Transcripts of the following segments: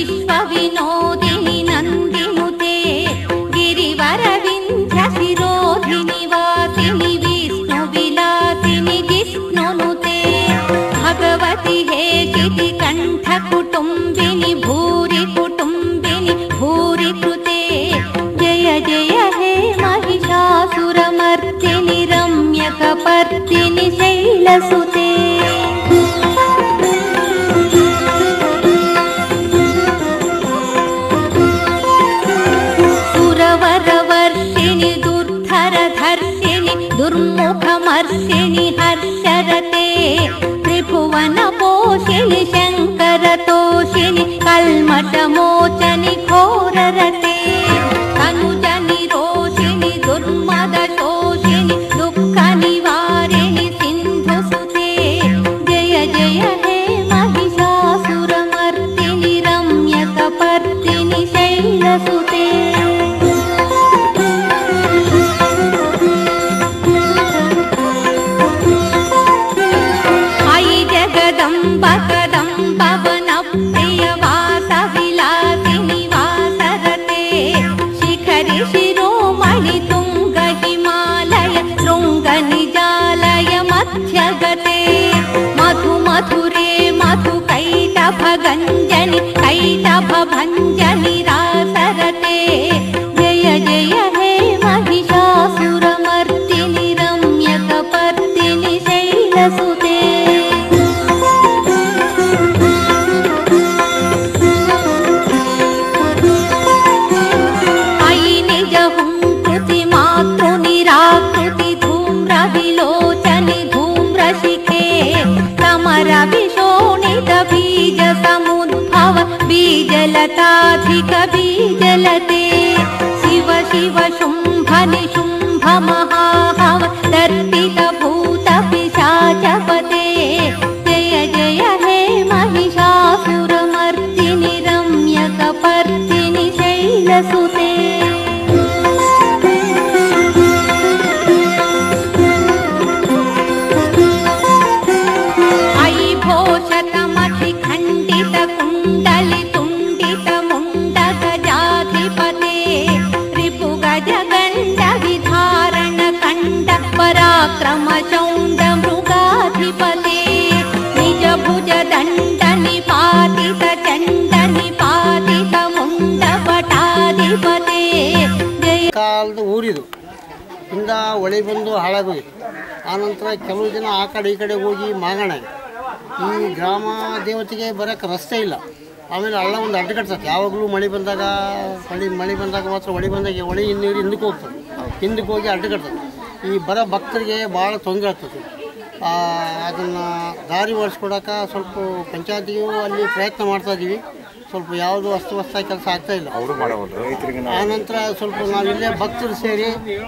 विश्वविनोदिनि नन्दिनुते गिरिवरविन्ध्यशिरोधिनि वासिनि विष्णुविलासिनि जिष्णुनुते भगवति हे कण्ठकुटुम्बिनि भूरि कुटुम्बिनि भूरि कृते जय जय हे महिषासुरमर्दिनि रम्यकपर्दिनि शैलसुते सुरवरवर्षिणि दुर्धरधर्षिणि दुर्मुखमर्षिणि हर्षरते त्रिभुवनपोषिणि शङ्करतोषिणि कल्मषमोचनि घोररते तनुजनि रोषिणि दुर्मदशोषिणि दुःखनिवारिणि सिन्धुसुते जय जय हे महिषासुरमर्दिनि रम्यकपर्दिनि शैलसुते अयि जगदम्ब कदम्बवनप्रियवासविलासिनि वासरते शिखरि शिरोमणि तुङ्ग हिमालय शृङ्गनिजालय मध्यगते मधु मधुरे मधु कैटभगञ्जनि कैटभभञ्जनि रासरते जय जय हे महिषासुरमर्दिनि रम्यकपर्दिनि शैलसुते अयि निज हुङ्कृति मातृनिराकृति धूम्रविलोचनि धूम्रशिखे समरविशोणित बीज समुद्भव बीजलताधिक बीजलते शिव शिव शुम्भ निशुम्भ महाहव दर्पित भूत पिशाचपते जय जय हे महिषासुरमर्दिनि रम्यकपर्दिनि शैलसुते अयि भोषतमति खण्डित कुण्डलि तुण्डित मुण्ड गजाधिपते रिपु गज गण्ड विधारण कण्ड पराक्रम चौण्ड मृगाधिपते निज भुज दण्ड निपातित चण्ड निपातित मुण्ड पटाधिपते जय ಕಾಲದ ಊರಿದು ಇಂದ ಹೊಳೆ ಬಂದು ಹಾಳಾಗೋಯ್ತು ಆನಂತರ ಕೆಲವು ಜನ ಆ ಕಡೆ ಈ ಕಡೆ ಹೋಗಿ ಮಾಗಣ ಈ ಗ್ರಾಮ ದೇವತೆಗೆ ಬರೋಕ್ಕೆ ರಸ್ತೆ ಇಲ್ಲ ಆಮೇಲೆ ಹಳ್ಳ ಒಂದು ಅಡ್ಡ ಕಟ್ತದೆ ಯಾವಾಗಲೂ ಮಳೆ ಬಂದಾಗ ಮಳೆ ಮಳೆ ಬಂದಾಗ ಮಾತ್ರ ಹೊಳೆ ಬಂದಾಗ ಹೊಳೆ ನೀರು ಹಿಂದಕ್ಕೆ ಹೋಗ್ತದೆ ಹಿಂದಕ್ಕೆ ಹೋಗಿ ಅಡ್ಡ ಕಟ್ತದೆ ಈ ಬರೋ ಭಕ್ತರಿಗೆ ಭಾಳ ತೊಂದರೆ ಆಗ್ತದೆ ಅದನ್ನು ದಾರಿ ಓಡಿಸ್ಕೊಡಕ್ಕೆ ಸ್ವಲ್ಪ ಪಂಚಾಯತಿಗೂ ಅಲ್ಲಿ ಪ್ರಯತ್ನ ಮಾಡ್ತಾ ಇದ್ದೀವಿ ಸ್ವಲ್ಪ ಯಾವುದು ಅಸ್ತವ್ಯಸ್ತ ಕೆಲಸ ಆಗ್ತಾ ಇಲ್ಲ ಆನಂತರ ಸ್ವಲ್ಪ ನಾವಿಲ್ಲೇ ಭಕ್ತರು ಸೇರಿ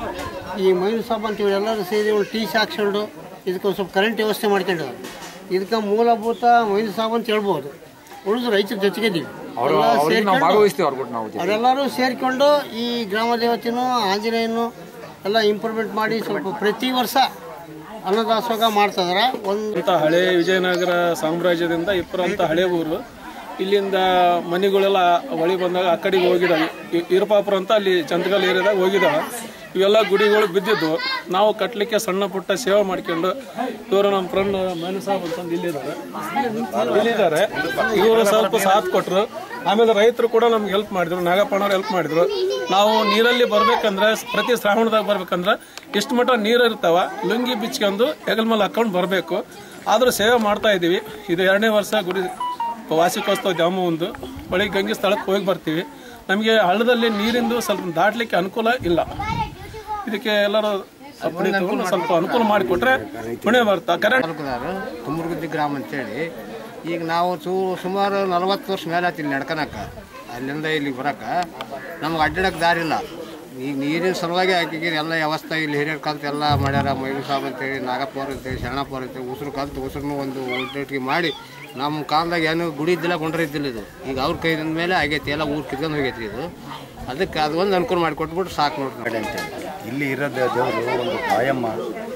ಈ ಮೈನ್ ಸಾಬ್ ಅಂತೀವಿ ಎಲ್ಲರೂ ಸೇರಿ ಒಂದು ಟೀ ಹಾಕ್ಸ್ಕೊಂಡು ಇದಕ್ಕೆ ಒಂದು ಸ್ವಲ್ಪ ಕರೆಂಟ್ ವ್ಯವಸ್ಥೆ ಮಾಡ್ಕೊಂಡಿದ್ದಾರೆ ಇದಕ್ಕೆ ಮೂಲಭೂತ ಮೈನ್ ಸಾಬ್ ಅಂತ ಹೇಳ್ಬೋದು ಉಳಿದು ರೈತರ ಜೊತೆಗಿದ್ದೀವಿ ಎಲ್ಲ ಸೇರ್ಕೊಂಡು- ಅವರೆಲ್ಲರೂ ಸೇರಿಕೊಂಡು ಈ ಗ್ರಾಮ ದೇವತೆನೂ ಆಂಜನೇಯನು ಎಲ್ಲ ಇಂಪ್ರೂವ್ಮೆಂಟ್ ಮಾಡಿ ಸ್ವಲ್ಪ ಪ್ರತಿ ವರ್ಷ ಅನ್ನದಾಸೋಹ ಮಾಡ್ತಾ ಇದಾರೆ ಒಂದು ಅಂತ ಹಳೆ ವಿಜಯನಗರ ಸಾಮ್ರಾಜ್ಯದಿಂದ ಇಪ್ಪರಂತ ಹಳೆ ಊರು ಇಲ್ಲಿಂದ ಮನೆಗಳೆಲ್ಲ ಹೊಳಿ ಬಂದಾಗ ಆ ಕಡೆಗೆ ಹೋಗಿದ್ದಾವೆ ಇ- ಇರಪಾಪುರ ಅಂತ ಅಲ್ಲಿ ಚಂದಗಲ್ ಏರಿಯಾದಾಗ ಹೋಗಿದ್ದಾವೆ ಇವೆಲ್ಲ ಗುಡಿಗಳು ಬಿದ್ದಿದ್ದು ನಾವು ಕಟ್ಟಲಿಕ್ಕೆ ಸಣ್ಣ ಪುಟ್ಟ ಸೇವೆ ಮಾಡ್ಕೊಂಡು ಇವರು ನಮ್ಮ ಫ್ರೆಂಡ್ ಮನು ಸಾಬ್ ಅಂತಂದು ಇಲ್ಲಿದ್ದಾರೆ ಇಲ್ಲಿದ್ದಾರೆ ಇವರು ಸ್ವಲ್ಪ ಸಾಥ್ ಕೊಟ್ಟರು ಆಮೇಲೆ ರೈತರು ಕೂಡ ನಮ್ಗೆ ಹೆಲ್ಪ್ ಮಾಡಿದ್ರು ನಾಗಪ್ಪನವ್ರು ಹೆಲ್ಪ್ ಮಾಡಿದ್ರು ನಾವು ನೀರಲ್ಲಿ ಬರ್ಬೇಕಂದ್ರೆ ಪ್ರತಿ ಶ್ರಾವಣದಾಗ ಬರ್ಬೇಕಂದ್ರೆ ಇಷ್ಟು ಮಟ್ಟ ನೀರು ಇರ್ತಾವ ಲುಂಗಿ ಬಿಚ್ಕೊಂಡು ಹೆಗಲ್ ಮೇಲೆ ಹಾಕೊಂಡು ಬರಬೇಕು ಆದರೂ ಸೇವೆ ಮಾಡ್ತಾ ಇದ್ದೀವಿ ಇದು ಎರಡನೇ ವರ್ಷ ಗುಡಿ ವಾರ್ಷಿಕೋತ್ಸವ ದ್ಯಾಮ ಒಂದು ಬಳಿ ಗಂಗೆ ಸ್ಥಳಕ್ಕೆ ಹೋಗಿ ಬರ್ತೀವಿ ನಮಗೆ ಹಳ್ಳದಲ್ಲಿ ನೀರಿಂದು ಸ್ವಲ್ಪ ದಾಟ್ಲಿಕ್ಕೆ ಅನುಕೂಲ ಇಲ್ಲ ಇದಕ್ಕೆ ಎಲ್ಲರೂ ಸಪೋರ್ಟ್ ತಗೊಂಡು ಸ್ವಲ್ಪ ಅನುಕೂಲ ಮಾಡಿಕೊಟ್ರೆ ಪುಣ್ಯ ಬರ್ತಾ ಕರೆಂಟ್ ತಾಲೂಕುದಾರು ತುಮರುಗುದ್ದಿ ಗ್ರಾಮ ಅಂತೇಳಿ ಈಗ ನಾವು ಸು ಸುಮಾರು ನಲವತ್ತು ವರ್ಷ ಮೇಲೆ ಆಯ್ತು ಇಲ್ಲಿ ನಡ್ಕೊಳಕ ಅಲ್ಲಿಂದ ಇಲ್ಲಿಗೆ ಬರಕ್ಕೆ ನಮ್ಗೆ ಅಡ್ಡಾಡಕ್ಕೆ ದಾರಿ ಇಲ್ಲ ಈಗ ನೀರಿನ ಸಲುವಾಗಿ ಆಕಿಗೆ ಎಲ್ಲ ವ್ಯವಸ್ಥೆ ಇಲ್ಲಿ ಹಿರಿಯರ್ ಕಲ್ತು ಎಲ್ಲ ಮಾಡ್ಯಾರ ಮೈಲು ಸಾಬ್ ಅಂತೇಳಿ ನಾಗಪ್ಪ ಅವ್ರು ಅಂತೇಳಿ ಶರಣಪ್ಪ ಅವ್ರು ಅಂತೇಳಿ ಉಸಿರು ಕಲ್ತು ಉಸಿರನ್ನು ಒಂದು ಉಲ್ಟೇಟಿಗೆ ಮಾಡಿ ನಮ್ಮ ಕಾಲದಾಗ ಏನು ಗುಡಿ ಇದ್ದಿಲ್ಲ ಕೊಂಡ್ರೆ ಇದ್ದಿಲ್ಲ ಇದು ಈಗ ಅವ್ರ ಕೈದಿಂದ ಮೇಲೆ ಆಗೈತಿ ಎಲ್ಲ ಊರು ಕಿತ್ಕೊಂಡು ಹೋಗೈತಿ ಇದು ಅದಕ್ಕೆ ಅದು ಒಂದು ಅನುಕೂಲ ಮಾಡಿ ಕೊಟ್ಬಿಟ್ಟು ಸಾಕು ನೋಡ್ರಿ ಅಂತೇಳಿ ಇಲ್ಲಿ ಇರೋ ದೇವರು ಒಂದು ತಾಯಮ್ಮ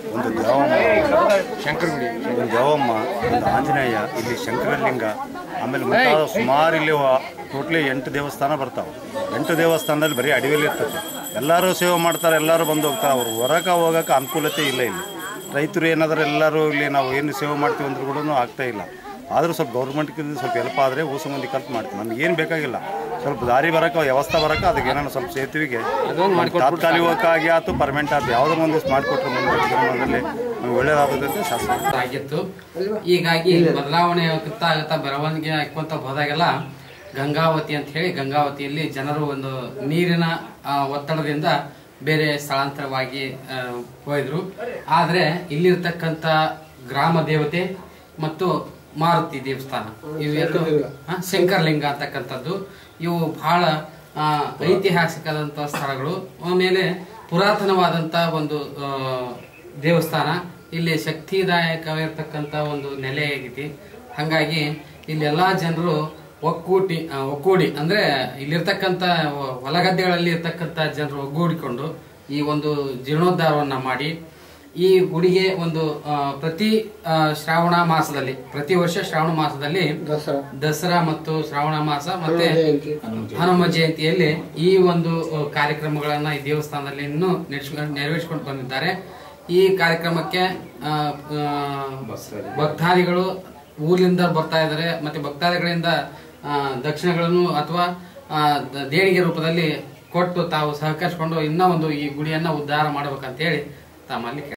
ಒಂದು ದೇವಮ್ಮ ಶಂಕರಗುಡಿ ಒಂದು ದೇವಮ್ಮ ಒಂದು ಆಂಜನೇಯ ಇಲ್ಲಿ ಶಂಕರಲಿಂಗ ಆಮೇಲೆ ಮುಂತಾದ ಸುಮಾರು ಇಲ್ಲಿ ಟೋಟ್ಲಿ ಎಂಟು ದೇವಸ್ಥಾನ ಬರ್ತಾವೆ ಎಂಟು ದೇವಸ್ಥಾನದಲ್ಲಿ ಬರೀ ಅಡವಿಯಲ್ಲಿ ಇರ್ತದೆ ಎಲ್ಲರೂ ಸೇವೆ ಮಾಡ್ತಾರೆ ಎಲ್ಲರೂ ಬಂದು ಹೋಗ್ತಾರೆ ಅವ್ರು ಹೊರಗೆ ಹೋಗೋಕೆ ಅನುಕೂಲತೆ ಇಲ್ಲ ಇಲ್ಲಿ ರೈತರು ಏನಾದರೂ ಎಲ್ಲರೂ ಇಲ್ಲಿ ನಾವು ಏನು ಸೇವೆ ಮಾಡ್ತೀವಿ ಅಂದ್ರೂ ಕೂಡ ಆಗ್ತಾ ಇಲ್ಲ ಆದರೂ ಸ್ವಲ್ಪ ಗೌರ್ಮೆಂಟ್ಗೆ ಸ್ವಲ್ಪ ಹೆಲ್ಪ್ ಆದರೆ ಊಸ ಮಂದಿ ಕಲ್ತು ಮಾಡ್ತೀವಿ ನಮ್ಗೆ ಏನು ಬೇಕಾಗಿಲ್ಲ ಸ್ವಲ್ಪ ದಾರಿ ಬರೋಕೆ ವ್ಯವಸ್ಥೆ ಬರೋಕೆ ಅದಕ್ಕೆ ಏನಾರ ಸ್ವಲ್ಪ ಸೇತುವೆಗೆ ತಾತ್ಕಾಲಿಕವಾಗಿ ಆಯ್ತು ಪರ್ಮನೆಂಟ್ ಆಯ್ತು ಯಾವುದೋ ಒಂದು ಮಾಡಿಕೊಟ್ರೆ ಮುಂದೆ ಜೀವನದಲ್ಲಿ ನಮ್ಗೆ ಒಳ್ಳೇದಾಗುತ್ತೆ ಅಂತ ಶಾಸನ ಆಗಿತ್ತು ಹೀಗಾಗಿ ಬದಲಾವಣೆ ಆಗುತ್ತಾ ಆಗುತ್ತಾ ಬೆಳವಣಿಗೆ ಹಾಕೊಂತ ಹೋದಾಗೆಲ್ಲ ಗಂಗಾವತಿ ಅಂತ ಹೇಳಿ ಗಂಗಾವತಿಯಲ್ಲಿ ಜನರು ಒಂದು ನೀರಿನ ಆ, ಒತ್ತಡದಿಂದ ಬೇರೆ ಸ್ಥಳಾಂತರವಾಗಿ ಆ, ಹೋಯ್ದ್ರು ಆದ್ರೆ ಇಲ್ಲಿರ್ತಕ್ಕಂಥ ಗ್ರಾಮ ದೇವತೆ ಮತ್ತು ಮಾರುತಿ ದೇವಸ್ಥಾನ ಇವೆರಡು ಆ, ಶಂಕರಲಿಂಗ ಅಂತಕ್ಕಂಥದ್ದು ಇವು ಬಹಳ ಆ, ಐತಿಹಾಸಿಕದಂತ ಸ್ಥಳಗಳು ಆಮೇಲೆ ಪುರಾತನವಾದಂತ ಒಂದು ಆ, ದೇವಸ್ಥಾನ ಇಲ್ಲಿ ಶಕ್ತಿದಾಯಕವಿರ್ತಕ್ಕಂಥ ಒಂದು ನೆಲೆ ಆಗೈತಿ ಹಾಗಾಗಿ ಇಲ್ಲಿ ಎಲ್ಲಾ ಜನರು ಒಕ್ಕೂಟಿ ಆ, ಒಕ್ಕೂಡಿ ಅಂದ್ರೆ ಇಲ್ಲಿರ್ತಕ್ಕಂಥ ಹೊ- ಹೊಲಗದ್ದೆಗಳಲ್ಲಿ ಇರ್ತಕ್ಕಂಥ ಜನರು ಒಗ್ಗೂಡಿಕೊಂಡು ಈ ಒಂದು ಜೀರ್ಣೋದ್ಧಾರವನ್ನ ಮಾಡಿ ಈ ಗುಡಿಗೆ ಒಂದು ಆ, ಪ್ರತಿ ಆ, ಶ್ರಾವಣ ಮಾಸದಲ್ಲಿ ಪ್ರತಿ ವರ್ಷ ಶ್ರಾವಣ ಮಾಸದಲ್ಲಿ ದಸರಾ ಮತ್ತು ಶ್ರಾವಣ ಮಾಸ ಮತ್ತೆ ಹನುಮ ಜಯಂತಿಯಲ್ಲಿ ಈ ಒಂದು ಆ, ಕಾರ್ಯಕ್ರಮಗಳನ್ನ ಈ ದೇವಸ್ಥಾನದಲ್ಲಿ ಇನ್ನೂ ನಡೆಸ್ಕೊಂಡು ನೆರವೇರಿಸಿಕೊಂಡು ಬಂದಿದ್ದಾರೆ ಈ ಕಾರ್ಯಕ್ರಮಕ್ಕೆ ಆ, ಆ, ಭಕ್ತಾದಿಗಳು ಊರ್ಲಿಂದ ಬರ್ತಾ ಇದ್ದಾರೆ ಮತ್ತೆ ಭಕ್ತಾದಿಗಳಿಂದ ಆ, ದಕ್ಷಿಣಗಳನ್ನು ಅಥವಾ ಆ, ದ- ದೇಣಿಗೆ ರೂಪದಲ್ಲಿ ಕೊಟ್ಟು ತಾವು ಸಹಕರಿಸಿಕೊಂಡು ಇನ್ನೂ ಒಂದು ಈ ಗುಡಿಯನ್ನ ಉದ್ಧಾರ ಮಾಡ್ಬೇಕಂತ ಹೇಳಿ ತಮ್ಮಲ್ಲಿ ಕೇಳ್ಕೊಳ್ತೀನಿ.